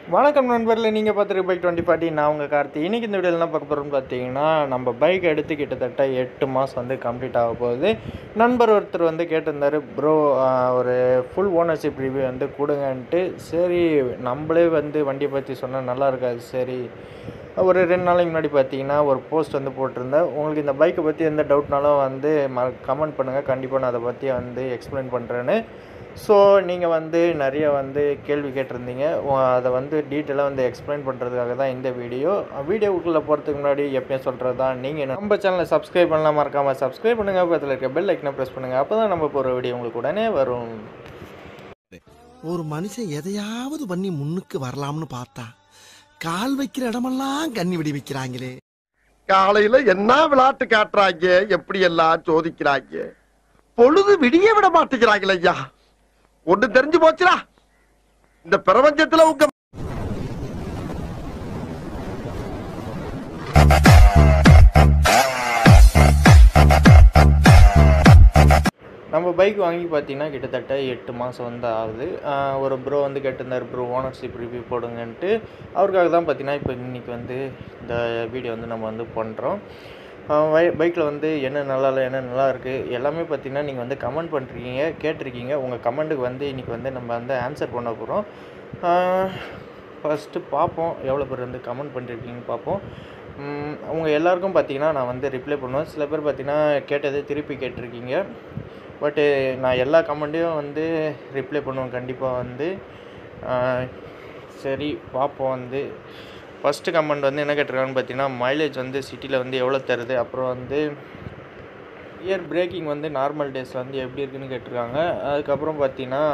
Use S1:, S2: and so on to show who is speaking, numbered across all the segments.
S1: வணக்கம் நண்பர்களே நீங்கள் பார்த்துருக்க பைக் டுவெண்ட்டி ஃபார்ட்டி நான் உங்கள் கார்த்தி இன்றைக்கி இந்த வீடியோவில் என்ன பார்க்க போகிறோம்னு பார்த்தீங்கன்னா நம்ம பைக் எடுத்து கிட்டத்தட்ட எட்டு மாதம் வந்து கம்ப்ளீட் ஆக போகுது நண்பர் ஒருத்தர் வந்து கேட்டிருந்தாரு ப்ரோ ஒரு ஃபுல் ஓனர்ஷிப் ரிவ்யூ வந்து கொடுங்கன்ட்டு சரி நம்மளே வந்து வண்டியை பற்றி சொன்னால் நல்லா இருக்காது சரி ஒரு ரெண்டு நாளைக்கு முன்னாடி பார்த்தீங்கன்னா ஒரு போஸ்ட் வந்து போட்டிருந்தேன் உங்களுக்கு இந்த பைக்கை பற்றி எந்த டவுட்னாலும் வந்து ம கமெண்ட் பண்ணுங்கள் கண்டிப்பாக நான் அதை பற்றி வந்து எக்ஸ்பிளைன் பண்ணுறேன்னு ஸோ நீங்கள் வந்து நிறைய வந்து கேள்வி கேட்டிருந்தீங்க உ- அதை வந்து டீட்டெயிலாக வந்து எக்ஸ்பிளைன் பண்ணுறதுக்காக தான் இந்த வீடியோ வீடியோக்குள்ளே போகிறதுக்கு முன்னாடி எப்பயும் சொல்கிறது தான் நீங்கள் நம்ம சேனலை சப்ஸ்கிரைப் பண்ணலாம் மறக்காமல் சப்ஸ்கிரைப் பண்ணுங்கள் பக்கத்தில் இருக்க பெல் ஐக்கனை ப்ரெஸ் பண்ணுங்கள் அப்போ தான் நம்ம போகிற வீடியோ உங்களுக்கு உடனே வரும்
S2: ஒரு மனுஷன் எதையாவது பண்ணி முன்னுக்கு வரலாம்னு பார்த்தா கால் வைக்கிற இடமெல்லாம் கண்ணி விடி வைக்கிறாங்களே
S3: காலையில என்ன விளையாட்டு காட்டுறாங்க எப்படி எல்லாம் சோதிக்கிறாங்க பொழுது விடிய விட மாட்டேங்கிறாங்களே ஐயா ஒண்ணு தெரிஞ்சு போச்சுடா இந்த பிரபஞ்சத்துல உங்க
S1: நம்ம பைக் வாங்கி பார்த்தீங்கன்னா கிட்டத்தட்ட எட்டு மாதம் வந்து ஆகுது ஆஹ் ஒரு ப்ரோ வந்து கேட்டிருந்தார் ப்ரோ ஓனர்ஷிப் ரிவ்யூ போடுங்கன்ட்டு அவருக்காக தான் பார்த்தீங்கன்னா இப்போ இன்றைக்கி வந்து இந்த வீடியோ வந்து நம்ம வந்து பண்ணுறோம் பைக்கில் வந்து என்ன நல்லா இல்லை என்ன நல்லா இருக்குது எல்லாமே பார்த்தீங்கன்னா நீங்கள் வந்து கமெண்ட் பண்ணுறீங்க கேட்டிருக்கீங்க உங்கள் கமெண்ட்டுக்கு வந்து இன்றைக்கி வந்து நம்ம வந்து ஆன்சர் பண்ண போகிறோம் ஃபஸ்ட்டு பார்ப்போம் எவ்வளோ பேர் வந்து கமெண்ட் பண்ணிருக்கீங்கன்னு பார்ப்போம் உம், அவங்க எல்லாருக்கும் பார்த்தீங்கன்னா நான் வந்து ரிப்ளை பண்ணுவேன் சில பேர் பார்த்தீங்கன்னா கேட்டதே திருப்பி கேட்டிருக்கீங்க பட்டு நான் எல்லா கமெண்ட்டையும் வந்து ரிப்ளை பண்ணுவேன் கண்டிப்பாக வந்து ஆஹ், சரி பார்ப்போம் வந்து ஃபஸ்ட்டு கமெண்ட் வந்து என்ன கேட்டிருக்காங்கன்னு பார்த்தீங்கன்னா மைலேஜ் வந்து சிட்டியில் வந்து எவ்வளோ தருது அப்புறம் வந்து இயர் பிரேக்கிங் வந்து நார்மல் டேஸில் வந்து எப்படி இருக்குன்னு கேட்டிருக்காங்க அதுக்கப்புறம் பார்த்தீங்கன்னா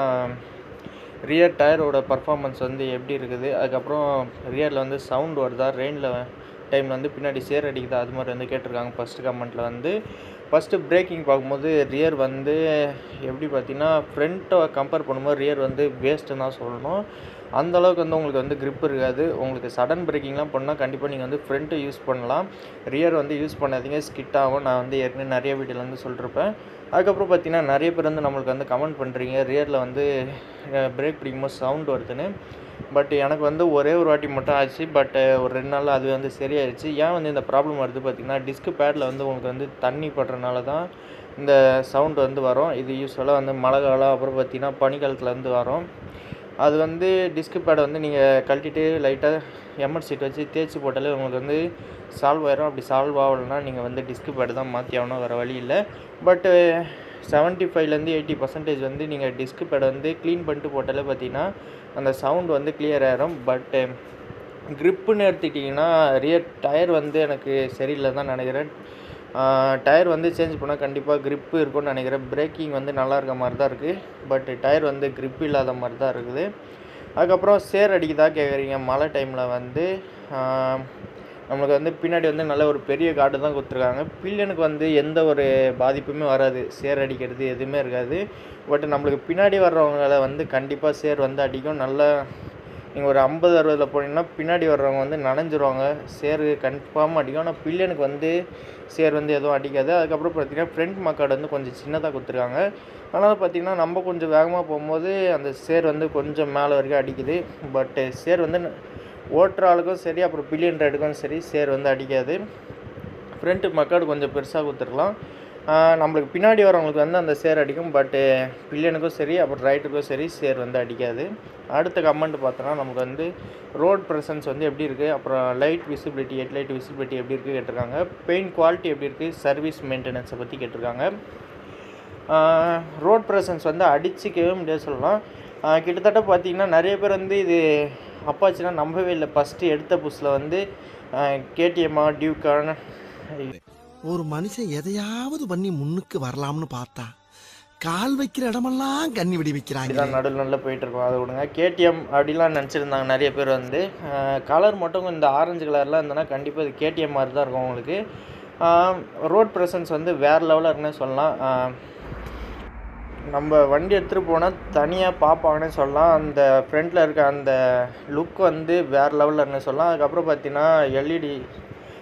S1: ரியர் டயரோட பர்ஃபார்மன்ஸ் வந்து எப்படி இருக்குது அதுக்கப்புறம் ரியரில் வந்து சவுண்ட் வருதா ரெயினில் டைமில் வந்து பின்னாடி சேர் அடிக்குதா அது மாதிரி வந்து கேட்டிருக்காங்க ஃபஸ்ட்டு கமெண்ட்டில் வந்து ஃபஸ்ட்டு பிரேக்கிங் பார்க்கும்போது ரியர் வந்து எப்படி பார்த்தீங்கன்னா ஃப்ரண்ட்டை கம்பேர் பண்ணும்போது ரியர் வந்து வேஸ்ட்டுன்னு தான் சொல்லணும் அந்த அளவுக்கு வந்து உங்களுக்கு வந்து grip இருக்காது உங்களுக்கு சடன் பிரேக்கிங்லாம் பண்ணால் கண்டிப்பாக நீங்கள் வந்து ஃப்ரண்ட்டு யூஸ் பண்ணலாம் ரியர் வந்து யூஸ் பண்ணாதீங்க ஸ்கிட் ஆகும் நான் வந்து ஏற்கனவே நிறைய வீடியோவில் வந்து சொல்லிருப்பேன் அதுக்கப்புறம் பார்த்தீங்கன்னா நிறைய பேர் வந்து நம்மளுக்கு வந்து கமெண்ட் பண்ணுறீங்க ரியரில் வந்து பிரேக் பிடிக்கும்போது சவுண்ட் வருதுன்னு பட் எனக்கு வந்து ஒரே ஒரு வாட்டி மட்டும் ஆச்சு பட் ஒரு ரெண்டு நாள் அது வந்து சரியாயிடுச்சு ஏன் வந்து இந்த ப்ராப்ளம் வருது பார்த்தீங்கன்னா டிஸ்க் பேடில் வந்து உங்களுக்கு வந்து தண்ணி படுறதுனால தான் இந்த சவுண்ட் வந்து வரும் இது யூஸ்வலாக வந்து மழை காலம் அப்புறம் பார்த்தீங்கன்னா பனிக்காலத்தில் வந்து வரும் அது வந்து டிஸ்க் பேடை வந்து நீங்கள் கழட்டிட்டு லைட்டாக எம்எட் சீட் வச்சு தேய்ச்சி போட்டாலே உங்களுக்கு வந்து சால்வ் ஆயிரும் அப்படி சால்வ் ஆகலைன்னா நீங்கள் வந்து டிஸ்க் பேடு தான் மாற்றி ஆகணும் வேறு வழி இல்லை பட்டு செவன்ட்டி ஃபைவ்லேருந்து எயிட்டி பர்சன்டேஜ் வந்து நீங்கள் டிஸ்க் பேடை வந்து க்ளீன் பண்ணிட்டு போட்டாலே பார்த்தீங்கன்னா அந்த சவுண்ட் வந்து கிளியர் ஆயிரும் பட்டு க்ரிப்புன்னு எடுத்துக்கிட்டிங்கன்னா ரியர் டயர் வந்து எனக்கு சரியில்லை தான் நினைக்கிறேன் டயர் வந்து சேஞ்ச் பண்ணால் கண்டிப்பாக grip இருக்கும்னு நினைக்கிறேன் பிரேக்கிங் வந்து நல்லா இருக்க மாதிரி தான் இருக்குது பட் டயர் வந்து grip இல்லாத மாதிரி தான் இருக்குது அதுக்கப்புறம் சேர் அடிக்குதா கேட்குறீங்க மழை டைமில் வந்து ஆஹ், நம்மளுக்கு வந்து பின்னாடி வந்து நல்ல ஒரு பெரிய காடு தான் கொடுத்துருக்காங்க பில்லியனுக்கு வந்து எந்த ஒரு பாதிப்புமே வராது சேர் அடிக்கிறது எதுவுமே இருக்காது பட் நம்மளுக்கு பின்னாடி வர்றவங்கள வந்து கண்டிப்பாக சேர் வந்து அடிக்கும் நல்லா நீங்கள் ஒரு ஐம்பது அறுபதில் போனீங்கன்னா பின்னாடி வர்றவங்க வந்து நனைஞ்சிருவாங்க சேர் கன்ஃபார்மாக அடிக்கும் ஆனால் பில்லியனுக்கு வந்து சேர் வந்து எதுவும் அடிக்காது அதுக்கப்புறம் பார்த்தீங்கன்னா ஃப்ரண்ட் மக்காடு வந்து கொஞ்சம் சின்னதாக கொடுத்துருக்காங்க அதனால் பார்த்தீங்கன்னா நம்ம கொஞ்சம் வேகமாக போகும்போது அந்த சேர் வந்து கொஞ்சம் மேலே வரைக்கும் அடிக்குது பட்டு சேர் வந்து ந- ஓட்டுற ஆளுக்கும் சரி அப்புறம் பில்லியன் ரைடுக்கும் சரி சேர் வந்து அடிக்காது ஃப்ரண்ட்டு மக்காடு கொஞ்சம் பெருசாக கொடுத்துருக்கலாம் ஆஹ் நம்மளுக்கு பின்னாடி வரவங்களுக்கு வந்து அந்த சேர் அடிக்கும் பட்டு பில்லியனுக்கும் சரி அப்புறம் ரைட்டுக்கும் சரி சேர் வந்து அடிக்காது அடுத்த கமெண்ட் பார்த்தோன்னா நமக்கு வந்து ரோட் ப்ரெசன்ஸ் வந்து எப்படி இருக்குது அப்புறம் light visibility head light visibility எப்படி இருக்குது கேட்டிருக்காங்க பெயிண்ட் குவாலிட்டி எப்படி இருக்குது சர்வீஸ் மெயின்டெனன்ஸை பற்றி கேட்டிருக்காங்க ரோட் ப்ரெசன்ஸ் வந்து அடிச்சிக்கவே முடியாது சொல்லலாம் ஆஹ் கிட்டத்தட்ட பார்த்தீங்கன்னா நிறைய பேர் வந்து இது அப்பாச்சுன்னா நம்பவே இல்லை ஃபஸ்ட்டு எடுத்த புதுசில் வந்து கேடிஎம்மா டியூக்கான
S2: ஒரு மனுஷன் எதையாவது பண்ணி முன்னுக்கு வரலாம்னு பார்த்தா கால் வைக்கிற இடமெல்லாம் கண்ணி விடி வைக்கிறாங்களே
S1: அப்படிதான் நடுவில் நடுவில் போயிட்டு இருக்கோம் அதை விடுங்க கேடிஎம் அப்படிலாம் நினச்சிருந்தாங்க நிறைய பேர் வந்து கலர் மட்டும் இந்த ஆரஞ்சு கலர்லாம் இருந்ததுன்னா கண்டிப்பாக இது கேடிஎம் மாதிரி தான் இருக்கும் உங்களுக்கு ரோட் ப்ரெசன்ஸ் வந்து வேறு லெவலில் இருக்குன்னு சொல்லலாம் ஆஹ் நம்ம வண்டி எடுத்துகிட்டு போனால் தனியாக பார்ப்பாங்கன்னே சொல்லலாம் அந்த ஃப்ரண்ட்டில் இருக்க அந்த லுக் வந்து வேறு லெவலில் இருக்குன்னு சொல்லலாம் அதுக்கப்புறம் பார்த்தீங்கன்னா எல்இடி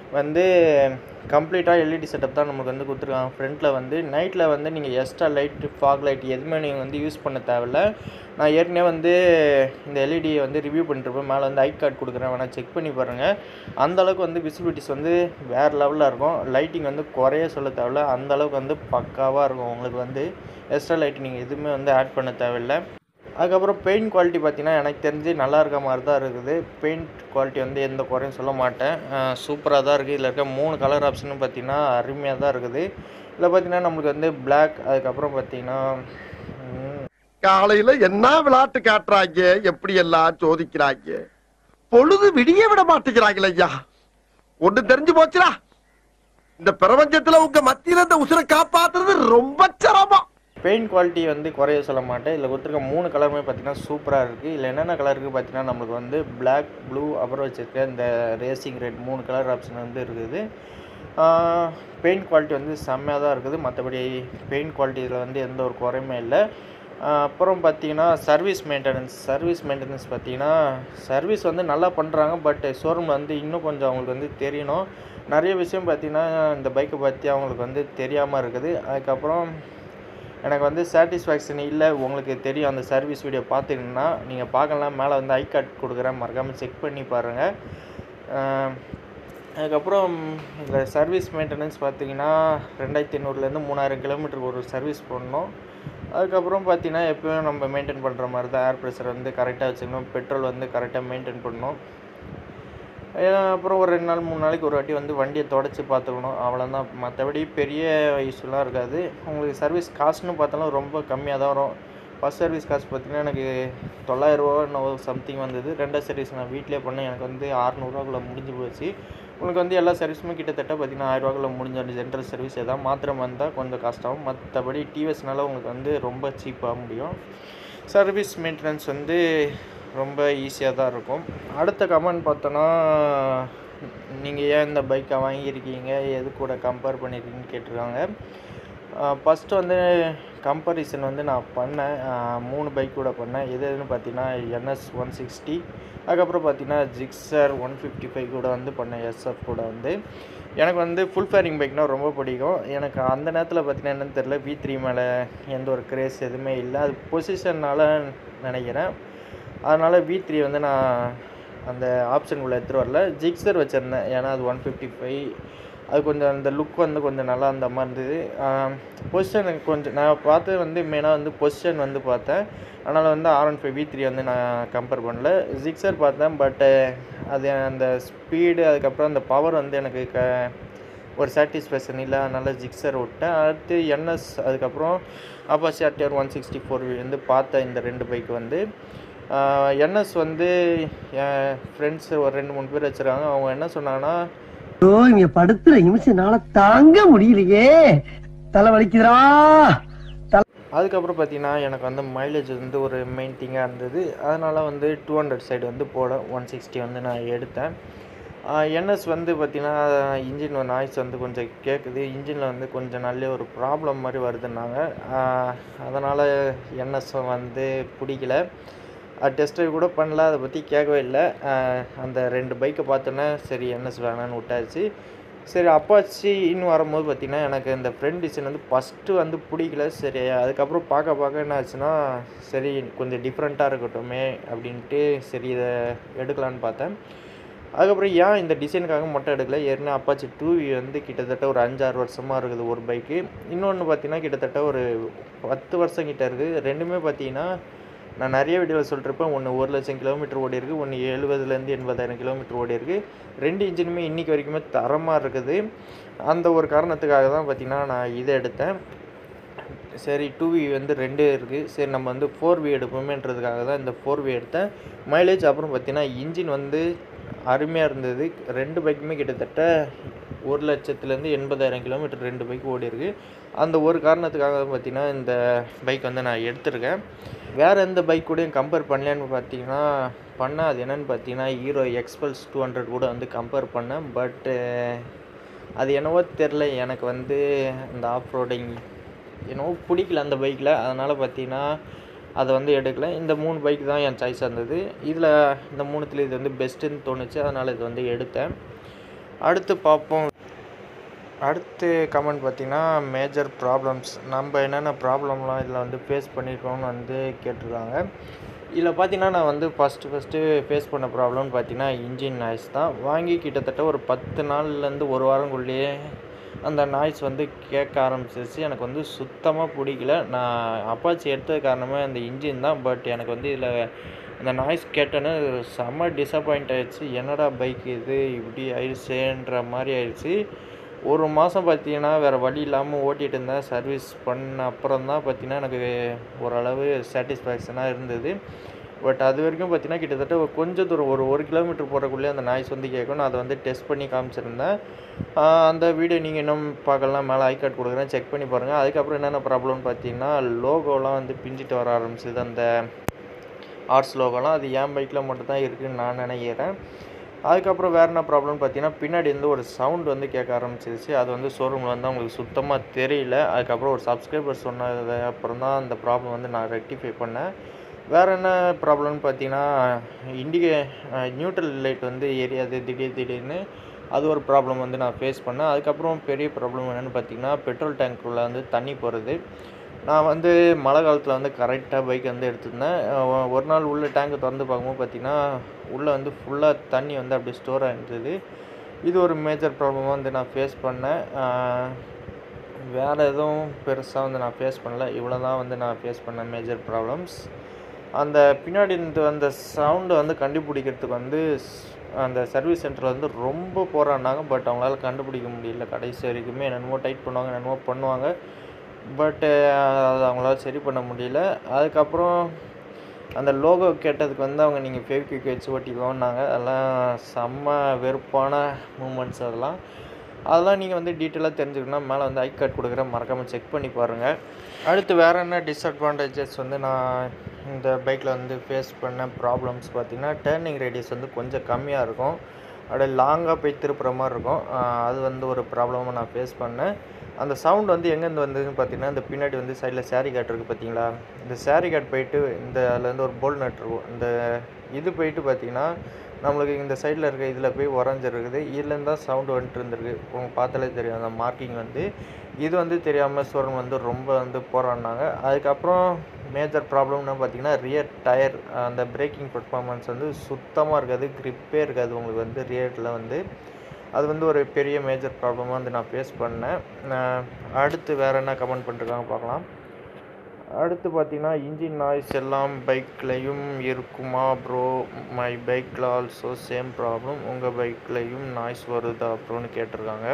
S1: வந்து கம்ப்ளீட்டாக எல்இடி செட்டப் தான் நமக்கு வந்து கொடுத்துருக்காங்க ஃப்ரண்ட்டில் வந்து நைட்டில் வந்து நீங்கள் எக்ஸ்ட்ரா லைட்டு ஃபாக் லைட் எதுவுமே நீங்கள் வந்து யூஸ் பண்ண தேவையில்ல நான் ஏற்கனவே வந்து இந்த எல்இடியை வந்து ரிவ்யூ பண்ணிட்டுருப்பேன் மேலே வந்து ஐ கார்டு கொடுக்குறேன் வேணால் செக் பண்ணி பாருங்கள் அந்த அளவுக்கு வந்து விசிபிலிட்டிஸ் வந்து வேறு லெவலில் இருக்கும் லைட்டிங் வந்து குறைய சொல்ல தேவையில்ல அந்த அளவுக்கு வந்து பக்காவாக இருக்கும் உங்களுக்கு வந்து எக்ஸ்ட்ரா லைட் நீங்கள் எதுவுமே வந்து ஆட் பண்ண தேவையில்லை அதுக்கப்புறம் பெயிண்ட் குவாலிட்டி பார்த்தீங்கன்னா எனக்கு தெரிஞ்சு நல்லா இருக்க மாதிரி தான் இருக்குது பெயிண்ட் குவாலிட்டி வந்து எந்த குறையும் சொல்ல மாட்டேன் சூப்பராக தான் இருக்குது இதில் இருக்க மூணு கலர் ஆப்ஷனும் பார்த்தீங்கன்னா அருமையாக தான் இருக்குது இதில் பார்த்தீங்கன்னா நம்மளுக்கு வந்து Black அதுக்கப்புறம் பார்த்தீங்கன்னா ம்,
S3: காலையில என்ன விளையாட்டு காட்டுறாங்க எப்படி எல்லாம் சோதிக்கிறாங்க பொழுது விடிய விட மாட்டேங்கிறாங்களே ஐயா ஒண்ணு தெரிஞ்சு போச்சுடா இந்த பிரபஞ்சத்துல உங்க மத்தியில இந்த உசுரை காப்பாத்துறது ரொம்ப சிரமம்
S1: பெயிண்ட் குவாலிட்டி வந்து குறைய சொல்ல மாட்டேன் இதில் கொடுத்துருக்க மூணு கலருமே பார்த்தீங்கன்னா சூப்பராக இருக்குது இதில் என்னென்ன கலர் இருக்குது பார்த்தீங்கன்னா நம்மளுக்கு வந்து Black ப்ளூ அப்புறம் வச்சுருக்க இந்த ரேசிங் ரெட் மூணு கலர் ஆப்ஷன் வந்து இருக்குது பெயிண்ட் குவாலிட்டி வந்து செம்மையாக தான் இருக்குது மற்றபடி பெயிண்ட் குவாலிட்டி இதில் வந்து எந்த ஒரு குறையுமே இல்லை ஆஹ் அப்புறம் பார்த்தீங்கன்னா சர்வீஸ் மெயின்டெனன்ஸ் சர்வீஸ் மெயின்டெனன்ஸ் பார்த்தீங்கன்னா சர்வீஸ் வந்து நல்லா பண்ணுறாங்க பட் ஷோரூமில் வந்து இன்னும் கொஞ்சம் அவங்களுக்கு வந்து தெரியணும் நிறைய விஷயம் பார்த்தீங்கன்னா இந்த பைக்கை பற்றி அவங்களுக்கு வந்து தெரியாமல் இருக்குது அதுக்கப்புறம் எனக்கு வந்து சாட்டிஸ்ஃபேக்ஷன் இல்லை உங்களுக்கு தெரியும் அந்த சர்வீஸ் வீடியோ பார்த்துக்கிங்கன்னா நீங்கள் பார்க்கலாம் மேலே வந்து ஐ கார்டு கொடுக்குறேன் மறக்காமல் செக் பண்ணி பாருங்கள் ஆஹ் அதுக்கப்புறம் இந்த சர்வீஸ் மெயின்டெனன்ஸ் பார்த்தீங்கன்னா ரெண்டாயிரத்தி ஐநூறுலேருந்து மூணாயிரம் கிலோமீட்டருக்கு ஒரு சர்வீஸ் பண்ணணும் அதுக்கப்புறம் பார்த்தீங்கன்னா எப்பயும் நம்ம மெயின்டைன் பண்ணுற மாதிரி தான் ஏர் ப்ரெஷர் வந்து கரெக்டாக வச்சுக்கணும் பெட்ரோல் வந்து கரெக்டாக மெயின்டைன் பண்ணணும் அஹ் அப்புறம் ஒரு ரெண்டு நாள் மூணு நாளைக்கு ஒரு வாட்டி வந்து வண்டியை தொடச்சி பார்த்துக்கணும் அவ்வளோதான் மற்றபடி பெரிய இஷ்யூலாம் இருக்காது உங்களுக்கு சர்வீஸ் காசுன்னு பார்த்தாலும் ரொம்ப கம்மியாக தான் வரும் ஃபஸ்ட் சர்வீஸ் காசு பார்த்தீங்கன்னா எனக்கு தொள்ளாயிரரூவா என்னவோ சம்திங் வந்தது ரெண்டாவது சர்வீஸ் நான் வீட்டிலே பண்ணேன் எனக்கு வந்து அறநூறுவாக்குள்ளே முடிஞ்சு போச்சு உங்களுக்கு வந்து எல்லா சர்வீஸுமே கிட்டத்தட்ட பார்த்தீங்கன்னா ஆயிரரூவாக்குள்ளே முடிஞ்ச ஜென்ரல் சர்வீஸ் எதாவது மாத்திரம் வந்தால் கொஞ்சம் கஷ்டம் மற்றபடி டிவிஎஸ்னால உங்களுக்கு வந்து ரொம்ப சீப்பாக முடியும் சர்வீஸ் மெயின்டெனன்ஸ் வந்து ரொம்ப ஈஸியாக தான் இருக்கும் அடுத்த கமெண்ட் பார்த்தோன்னா நீங்கள் ஏன் இந்த பைக்கை வாங்கியிருக்கீங்க எது கூட கம்பேர் பண்ணியிருக்கீங்கன்னு கேட்டிருக்காங்க ஃபஸ்ட்டு வந்து கம்பேரிசன் வந்து நான் பண்ணேன் ஆஹ் மூணு பைக் கூட பண்ணேன் எது எதுன்னு பார்த்தீங்கன்னா என்எஸ் ஒன் சிக்ஸ்டி அதுக்கப்புறம் பார்த்தீங்கன்னா ஜிக்ஸர் ஒன் ஃபிஃப்டி ஃபைவ் கூட வந்து பண்ணேன் எஸ்எஃப் கூட வந்து எனக்கு வந்து ஃபுல் ஃபேரிங் பைக்னால் ரொம்ப பிடிக்கும் எனக்கு அந்த நேரத்தில் பார்த்தீங்கன்னா என்னன்னு தெரில வி த்ரீ மேலே எந்த ஒரு கிரேஸ் எதுவுமே இல்லை அது பொசிஷன்னால் நினைக்கிறேன் அதனால் வி த்ரீ வந்து நான் அந்த ஆப்ஷன் உள்ள எடுத்துகிட்டு வரல ஜிக்ஸர் வச்சுருந்தேன் ஏன்னா அது ஒன் ஃபிஃப்டி ஃபைவ் அது கொஞ்சம் அந்த லுக் வந்து கொஞ்சம் நல்லா அந்த மாதிரி இருந்தது பொசிஷன் கொஞ்சம் நான் பார்த்தது வந்து மெயினாக வந்து பொசிஷன் வந்து பார்த்தேன் அதனால் வந்து R one five V three வந்து நான் கம்பேர் பண்ணல ஜிக்ஸர் பார்த்தேன் பட்டு அது அந்த ஸ்பீடு அதுக்கப்புறம் அந்த பவர் வந்து எனக்கு க ஒரு சாட்டிஸ்ஃபேக்ஷன் இல்லை அதனால் ஜிக்ஸர் விட்டேன் அடுத்து என்எஸ் அதுக்கப்புறம் Apache RTR one sixty four வந்து பார்த்தேன் இந்த ரெண்டு பைக் வந்து என்எஸ் வந்து என் ஃப்ரெண்ட்ஸ் ஒரு ரெண்டு மூணு பேர் வச்சுருக்காங்க அவங்க என்ன சொன்னாங்கன்னா
S4: ஐயோ இங்க படுத்துற நிமிஷம் என்னால தாங்க முடியலையே தலை வலிக்குதுடா
S1: அதுக்கப்புறம் பார்த்தீங்கன்னா எனக்கு வந்து மைலேஜ் வந்து ஒரு மெயின் திங்காக இருந்தது அதனால் வந்து டூ ஹண்ட்ரட் சைடு வந்து போட ஒன் சிக்ஸ்டி வந்து நான் எடுத்தேன் என்எஸ் வந்து பார்த்திங்கன்னா இன்ஜின் நாய்ஸ் வந்து கொஞ்சம் கேட்குது இன்ஜினில் வந்து கொஞ்சம் நல்ல ஒரு ப்ராப்ளம் மாதிரி வருதுன்னாங்க அதனால் என்எஸ் வந்து பிடிக்கல டெஸ்ட் கூட பண்ணல அதை பற்றி கேட்கவே இல்லை ஆஹ் அந்த ரெண்டு பைக்கை பார்த்தோன்னே சரி என்எஸ் வேணான்னு விட்டாச்சு சரி அப்பாச்சி இன்னும் வரும்போது பார்த்திங்கன்னா எனக்கு இந்த ஃப்ரண்ட் டிசைன் வந்து ஃபஸ்ட்டு வந்து பிடிக்கல சரி அதுக்கப்புறம் பார்க்க பார்க்க என்ன ஆச்சுன்னா சரி கொஞ்சம் டிஃப்ரெண்ட்டாக இருக்கட்டுமே அப்படின்ட்டு சரி இதை எடுக்கலான்னு பார்த்தேன் அதுக்கப்புறம் ஏன் இந்த டிசைனுக்காக மட்டும் எடுக்கல ஏற்கனவே அப்பாச்சி டூ வந்து கிட்டத்தட்ட ஒரு அஞ்சாறு வருஷமாக இருக்குது ஒரு பைக்கு இன்னொன்று பார்த்தீங்கன்னா கிட்டத்தட்ட ஒரு பத்து வருஷம் கிட்ட இருக்குது ரெண்டுமே பார்த்தீங்கன்னா நான் நிறைய வீடியோவில் சொல்லிருப்பேன் ஒன்று ஒரு லட்சம் கிலோமீட்டர் ஓடி இருக்கு ஒன்று எழுபதுலேருந்து எண்பதாயிரம் கிலோமீட்டர் ஓடி இருக்கு ரெண்டு இன்ஜினுமே இன்றைக்கி வரைக்குமே தரமாக இருக்குது அந்த ஒரு காரணத்துக்காக தான் பார்த்தீங்கன்னா நான் இதை எடுத்தேன் சரி டூ வி வந்து ரெண்டு இருக்குது சரி நம்ம வந்து ஃபோர் வி எடுப்போமேன்றதுக்காக தான் இந்த ஃபோர் வி எடுத்தேன் மைலேஜ் அப்புறம் பார்த்தீங்கன்னா இன்ஜின் வந்து அருமையாக இருந்தது ரெண்டு பைக்குமே கிட்டத்தட்ட ஒரு லட்சத்துலேருந்து எண்பதாயிரம் கிலோமீட்டர் ரெண்டு பைக் ஓடி இருக்கு அந்த ஒரு காரணத்துக்காக தான் பார்த்தீங்கன்னா இந்த பைக் வந்து நான் எடுத்திருக்கேன் வேறு எந்த பைக் கூடயும் கம்பேர் பண்ணலன்னு பார்த்தீங்கன்னா பண்ணேன் அது என்னென்னு பார்த்தீங்கன்னா ஹீரோ எக்ஸ்பல்ஸ் டூ ஹண்ட்ரட் கூட வந்து கம்பேர் பண்ணேன் பட்டு அது என்னவோ தெரில எனக்கு வந்து இந்த ஆஃப் ரோடிங் என்னவோ பிடிக்கல அந்த பைக்கில் அதனால் பார்த்தீங்கன்னா அதை வந்து எடுக்கல இந்த மூணு பைக் தான் என் சாய்ஸாக இருந்தது இதில் இந்த மூணுத்துல இது வந்து பெஸ்ட்டுன்னு தோணுச்சு அதனால் இது வந்து எடுத்தேன் அடுத்து பார்ப்போம் அடுத்து கமெண்ட் பார்த்தீங்கன்னா மேஜர் ப்ராப்ளம்ஸ் நம்ம என்னென்ன ப்ராப்ளம்லாம் இதில் வந்து ஃபேஸ் பண்ணியிருக்கோம்னு வந்து கேட்டிருக்காங்க இதில் பார்த்தீங்கன்னா நான் வந்து ஃபஸ்ட்டு ஃபஸ்ட்டு ஃபேஸ் பண்ண ப்ராப்ளம்னு பார்த்தீங்கன்னா இன்ஜின் நாய்ஸ் தான் வாங்கி கிட்டத்தட்ட ஒரு பத்து நாள்லேருந்து ஒரு வாரங்குள்ளேயே அந்த நாய்ஸ் வந்து கேட்க ஆரம்பிச்சிருச்சு எனக்கு வந்து சுத்தமாக பிடிக்கல நான் அப்பாச்சி எடுத்தது காரணமே அந்த இன்ஜின் தான் பட் எனக்கு வந்து இதில் இந்த நாய்ஸ் கேட்டோன்னே செம்ம டிசப்பாயிண்ட் ஆயிடுச்சு என்னடா பைக் இது இப்படி ஆயிடுச்சேன்ற மாதிரி ஆயிடுச்சு ஒரு மாதம் பார்த்தீங்கன்னா வேறு வழி இல்லாமல் ஓட்டிகிட்டு இருந்தேன் சர்வீஸ் பண்ண அப்புறம் தான் பார்த்தீங்கன்னா எனக்கு ஓரளவு சாட்டிஸ்ஃபேக்ஷனாக இருந்தது பட் அது வரைக்கும் பார்த்தீங்கன்னா கிட்டத்தட்ட ஒரு கொஞ்சம் தூரம் ஒரு ஒரு கிலோமீட்டர் போகிறக்குள்ளே அந்த நாய்ஸ் வந்து கேட்கும் நான் அதை வந்து டெஸ்ட் பண்ணி காமிச்சிருந்தேன் ஆஹ் அந்த வீடியோ நீங்கள் இன்னும் பார்க்கலாம் மேலே ஐ கார்டு கொடுக்குறேன் செக் பண்ணி பாருங்கள் அதுக்கப்புறம் என்னென்ன ப்ராப்ளம்னு பார்த்தீங்கன்னா லோகோலாம் வந்து பிஞ்சிட்டு வர ஆரம்பிச்சது அந்த ஆர்ட்ஸ் லோகோலாம் அது என் பைக்கில் மட்டும் தான் இருக்குதுன்னு நான் நினைக்கிறேன் அதுக்கப்புறம் வேறு என்ன ப்ராப்ளம்னு பார்த்தீங்கன்னா பின்னாடி இருந்து ஒரு சவுண்ட் வந்து கேட்க ஆரம்பிச்சிருச்சு அது வந்து ஷோரூமில் வந்து அவங்களுக்கு சுத்தமாக தெரியல அதுக்கப்புறம் ஒரு சப்ஸ்கிரைபர் சொன்னது அப்புறம் தான் அந்த ப்ராப்ளம் வந்து நான் ரெக்டிஃபை பண்ணேன் வேறு என்ன ப்ராப்ளம்னு பார்த்தீங்கன்னா இண்டிகே நியூட்ரல் லைட் வந்து எரியாது திடீர் திடீர்னு அது ஒரு ப்ராப்ளம் வந்து நான் ஃபேஸ் பண்ணேன் அதுக்கப்புறம் பெரிய ப்ராப்ளம் என்னென்னு பார்த்தீங்கன்னா பெட்ரோல் டேங்க்குள்ளே வந்து தண்ணி போகிறது நான் வந்து மழை காலத்தில் வந்து கரெக்டாக பைக் வந்து எடுத்திருந்தேன் அஹ் ஒரு நாள் உள்ள டேங்க்கு திறந்து பார்க்கும்போது பார்த்தீங்கன்னா உள்ளே வந்து ஃபுல்லாக தண்ணி வந்து அப்படியே ஸ்டோர் ஆகிருந்தது இது ஒரு மேஜர் ப்ராப்ளமாக வந்து நான் ஃபேஸ் பண்ணேன் அஹ் வேறு எதுவும் பெருசாக வந்து நான் ஃபேஸ் பண்ணல இவ்வளோ தான் வந்து நான் ஃபேஸ் பண்ண மேஜர் ப்ராப்ளம்ஸ் அந்த பின்னாடி இருந்து அந்த சவுண்டை வந்து கண்டுபிடிக்கிறதுக்கு வந்து ஸ்- அந்த சர்வீஸ் சென்டரில் வந்து ரொம்ப போராடினாங்க பட் அவங்களால கண்டுபிடிக்க முடியல கடைசி வரைக்குமே என்னென்னமோ டைட் பண்ணுவாங்க என்னென்னமோ பண்ணுவாங்க பட்டு அது அவங்களால சரி பண்ண முடியல அதுக்கப்புறம் அந்த லோகோ கேட்டதுக்கு வந்து அவங்க நீங்கள் ஃபேவிக்விக் வச்சு ஒட்டிக்கோன்னாங்க அதெல்லாம் செம்ம வெறுப்பான மூமெண்ட்ஸ் அதெல்லாம் அதெல்லாம் நீங்கள் வந்து டீட்டெயிலாக தெரிஞ்சுக்கணும்னா மேலே வந்து ஐ கார்டு கொடுக்குறேன் மறக்காமல் செக் பண்ணி பாருங்கள் அடுத்து வேறு என்ன டிஸ்அட்வான்டேஜஸ் வந்து நான் இந்த பைக்கில் வந்து ஃபேஸ் பண்ண ப்ராப்ளம்ஸ் பார்த்திங்கன்னா டேர்னிங் ரேடியஸ் வந்து கொஞ்சம் கம்மியாக இருக்கும் அப்படியே லாங்காக போய் திருப்புற மாதிரி இருக்கும் ஆஹ் அது வந்து ஒரு ப்ராப்ளமாக நான் ஃபேஸ் பண்ணேன் அந்த சவுண்ட் வந்து எங்கேருந்து வந்ததுன்னு பார்த்தீங்கன்னா இந்த பின்னாடி வந்து சைடில் சாரி காட் இருக்குது பார்த்தீங்களா இந்த சாரி காட் போயிட்டு இந்த அதில் வந்து ஒரு போல் நட் இருக்கும் இந்த இது போயிட்டு பார்த்தீங்கன்னா நம்மளுக்கு இந்த சைடில் இருக்க இதில் போய் உறைஞ்சிருக்குது இதுலேருந்து தான் சவுண்டு வந்துட்டு இருந்திருக்கு உங்க பார்த்தாலே தெரியும் அந்த மார்க்கிங் வந்து இது வந்து தெரியாமல் ஷோரூம் வந்து ரொம்ப வந்து போராடினாங்க அதுக்கப்புறம் மேஜர் ப்ராப்ளம்னு பார்த்தீங்கன்னா ரியர் டயர் அந்த பிரேக்கிங் பர்ஃபார்மன்ஸ் வந்து சுத்தமாக இருக்காது grip-ஏ இருக்காது உங்களுக்கு வந்து ரியரில் வந்து அது வந்து ஒரு பெரிய மேஜர் ப்ராப்ளமாக வந்து நான் ஃபேஸ் பண்ணேன் நான் அடுத்து வேறு என்ன கமெண்ட் பண்ணிருக்காங்க பார்க்கலாம் அடுத்து பார்த்தீங்கன்னா இன்ஜின் நாய்ஸ் எல்லாம் பைக்லேயும் இருக்குமா ப்ரோ மை பைக்கில் ஆல்சோ சேம் ப்ராப்ளம் உங்கள் பைக்லேயும் நாய்ஸ் வருதா ப்ரோன்னு கேட்டிருக்காங்க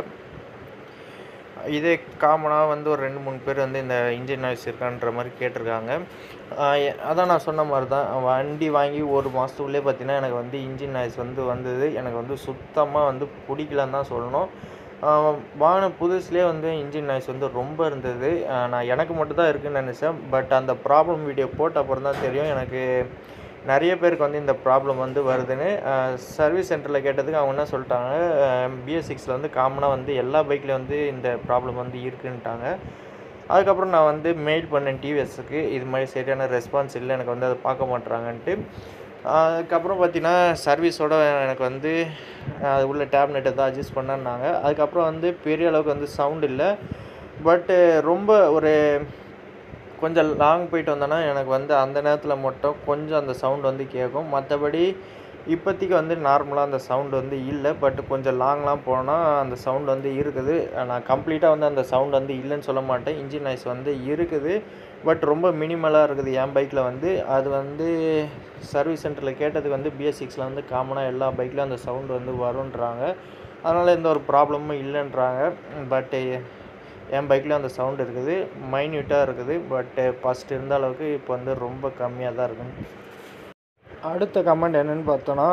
S1: இதே காமனாக வந்து ஒரு ரெண்டு மூணு பேர் வந்து இந்த இன்ஜின் நாய்ஸ் இருக்கான்ற மாதிரி கேட்டிருக்காங்க ஆஹ் எ- அதான் நான் சொன்ன மாதிரி தான் வண்டி வாங்கி ஒரு மாதத்துக்குள்ளே பார்த்தீங்கன்னா எனக்கு வந்து இன்ஜின் நாய்ஸ் வந்து வந்தது எனக்கு வந்து சுத்தமாக வந்து பிடிக்கலன்னு தான் சொல்லணும் ஆஹ் வாங்கின புதுசுலேயே வந்து இன்ஜின் நாய்ஸ் வந்து ரொம்ப இருந்தது ஆஹ் நான் எனக்கு மட்டும் தான் இருக்குன்னு நினச்சேன் பட் அந்த ப்ராப்ளம் வீடியோ போட்ட அப்புறம் தான் தெரியும் எனக்கு நிறைய பேருக்கு வந்து இந்த ப்ராப்ளம் வந்து வருதுன்னு சர்வீஸ் சென்டரில் கேட்டதுக்கு அவங்க என்ன சொல்லிட்டாங்க பிஎஸ் சிக்ஸில் வந்து காமனாக வந்து எல்லா பைக்லேயும் வந்து இந்த ப்ராப்ளம் வந்து இருக்குன்ட்டாங்க அதுக்கப்புறம் நான் வந்து மெயில் பண்ணேன் டிவிஎஸ்க்கு இது மாதிரி சரியான ரெஸ்பான்ஸ் இல்லை எனக்கு வந்து அதை பார்க்க மாட்றாங்கன்ட்டு அதுக்கப்புறம் பார்த்தீங்கன்னா சர்வீஸோட எனக்கு வந்து அது உள்ள டேப்லெட் எதாவது அட்ஜஸ்ட் பண்ணாங்க அதுக்கப்புறம் வந்து பெரிய அளவுக்கு வந்து சவுண்ட் இல்லை பட்டு ரொம்ப ஒரு கொஞ்சம் லாங் போயிட்டு வந்தேன்னா எனக்கு வந்து அந்த நேரத்தில் மட்டும் கொஞ்சம் அந்த சவுண்ட் வந்து கேட்கும் மற்றபடி இப்போதைக்கு வந்து நார்மலாக அந்த சவுண்ட் வந்து இல்லை பட் கொஞ்சம் லாங்லாம் போனால் அந்த சவுண்ட் வந்து இருக்குது நான் கம்ப்ளீட்டாக வந்து அந்த சவுண்ட் வந்து இல்லைன்னு சொல்ல மாட்டேன் இன்ஜின் நாய்ஸ் வந்து இருக்குது பட் ரொம்ப மினிமலாக இருக்குது என் பைக்கில் வந்து அது வந்து சர்வீஸ் சென்டரில் கேட்டதுக்கு வந்து பிஎஸ் சிக்ஸில் வந்து காமனாக எல்லா பைக்லையும் அந்த சவுண்ட் வந்து வரும்ன்றாங்க அதனால் எந்த ஒரு ப்ராப்ளமும் இல்லைன்றாங்க பட்டு என் பைக்லேயும் அந்த சவுண்ட் இருக்குது மைன்யூட்டாக இருக்குது பட்டு ஃபஸ்ட் இருந்த அளவுக்கு இப்போ வந்து ரொம்ப கம்மியாக தான் இருக்குது அடுத்த கமெண்ட் என்னன்னு பார்த்தோன்னா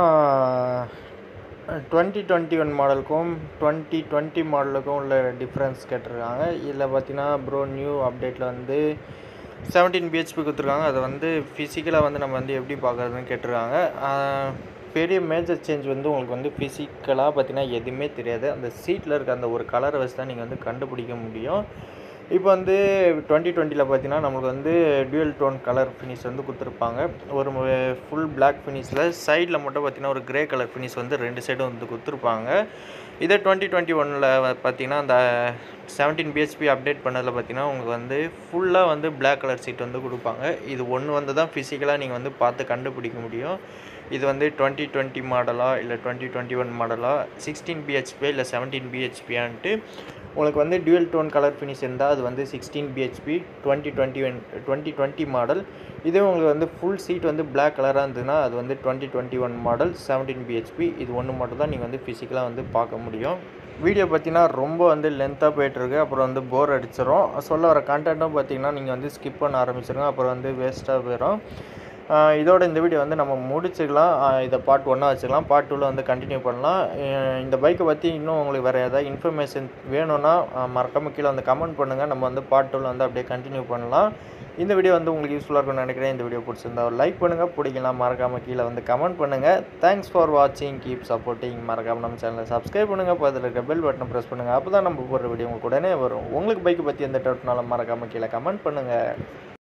S1: டுவெண்ட்டி டுவெண்ட்டி ஒன் மாடலுக்கும் டுவெண்ட்டி டுவெண்ட்டி மாடலுக்கும் உள்ள டிஃப்ரென்ஸ் கேட்டிருக்காங்க இதில் பார்த்தீங்கன்னா ப்ரோ நியூ அப்டேட்டில் வந்து செவன்டீன் பிஹெச்பி கொடுத்துருக்காங்க அதை வந்து ஃபிசிக்கலாக வந்து நம்ம வந்து எப்படி பார்க்குறதுன்னு கேட்டிருக்காங்க ஆஹ் பெரிய மேஜர் சேஞ்ச் வந்து உங்களுக்கு வந்து ஃபிசிக்கலாக பார்த்தீங்கன்னா எதுவுமே தெரியாது அந்த சீட்டில் இருக்க அந்த ஒரு கலரை வச்சு தான் நீங்கள் வந்து கண்டுபிடிக்க முடியும் இப்போ வந்து டுவெண்ட்டி டுவெண்ட்டியில் பார்த்தீங்கன்னா நம்மளுக்கு வந்து டியூயல் டோன் கலர் ஃபினிஷ் வந்து கொடுத்துருப்பாங்க ஒரு ஃபுல் பிளாக் ஃபினிஷில் சைடில் மட்டும் பார்த்தீங்கன்னா ஒரு கிரே கலர் ஃபினிஷ் வந்து ரெண்டு சைடும் வந்து கொடுத்துருப்பாங்க இதே டுவெண்ட்டி டுவெண்ட்டி ஒனில் பார்த்தீங்கன்னா அந்த செவன்டீன் பிஹெச்பி அப்டேட் பண்ணதில் பார்த்தீங்கன்னா உங்களுக்கு வந்து ஃபுல்லாக வந்து பிளாக் கலர் சீட் வந்து கொடுப்பாங்க இது ஒன்று வந்து தான் ஃபிசிக்கலாக நீங்கள் வந்து பார்த்து கண்டுபிடிக்க முடியும் இது வந்து டுவெண்ட்டி டுவெண்ட்டி மாடலா இல்லை டுவெண்ட்டி டுவெண்ட்டி ஒன் மாடலா சிக்ஸ்டீன் பிஹெச்பி இல்லை செவன்டீன் பிஹெச்பியான்ட்டு உங்களுக்கு வந்து டியூயல் டோன் கலர் ஃபினிஷ் இருந்தால் அது வந்து sixteen BHP twenty twenty one twenty twenty model இதே உங்களுக்கு வந்து ஃபுல் சீட் வந்து பிளாக் கலராக இருந்ததுன்னா அது வந்து twenty twenty one model seventeen BHP இது ஒன்று மட்டும் தான் நீங்கள் வந்து ஃபிசிக்கலாக வந்து பார்க்க முடியும் வீடியோ பார்த்தீங்கன்னா ரொம்ப வந்து லென்த்தாக போயிட்டுருக்கு அப்புறம் வந்து போர் அடிச்சிடும் சொல்ல வர கண்டென்ட்டும் பார்த்தீங்கன்னா நீங்கள் வந்து ஸ்கிப் பண்ண ஆரம்பிச்சிருங்க அப்புறம் வந்து வேஸ்ட்டாக போயிடும் ஆஹ் இதோட இந்த வீடியோ வந்து நம்ம முடிச்சுக்கலாம் ஆஹ் இதை பார்ட் ஒன்னாக வச்சுக்கலாம் பார்ட் டூவில் வந்து கண்டினியூ பண்ணலாம் ஆஹ் இந்த பைக்கை பற்றி இன்னும் உங்களுக்கு வேறு ஏதாவது இன்ஃபர்மேஷன் வேணும்னா மறக்காமல் கீழே வந்து கமெண்ட் பண்ணுங்கள் நம்ம வந்து பார்ட் டூவில் வந்து அப்படியே கண்டினியூ பண்ணலாம் இந்த வீடியோ வந்து உங்களுக்கு யூஸ்ஃபுல்லாக இருக்கும்னு நினைக்கிறேன் இந்த வீடியோ பிடிச்சிருந்தா ஒரு லைக் பண்ணுங்கள் பிடிக்கலாம் மறக்காமல் கீழே வந்து கமெண்ட் பண்ணுங்கள் தேங்க்ஸ் ஃபார் வாட்சிங் கீப் சப்போர்ட்டிங் மறக்காமல் நம்ம சேனலை சப்ஸ்கிரைப் பண்ணுங்கள் பக்கத்தில் இருக்க பெல் பட்டனை ப்ரெஸ் பண்ணுங்கள் அப்போ தான் நம்ம போடுற வீடியோ உங்களுக்கு உடனே வரும் உங்களுக்கு பைக்கை பற்றி எந்த டவுட்னாலும் மறக்காமல் கீழே கமெண்ட் பண்ணுங்கள்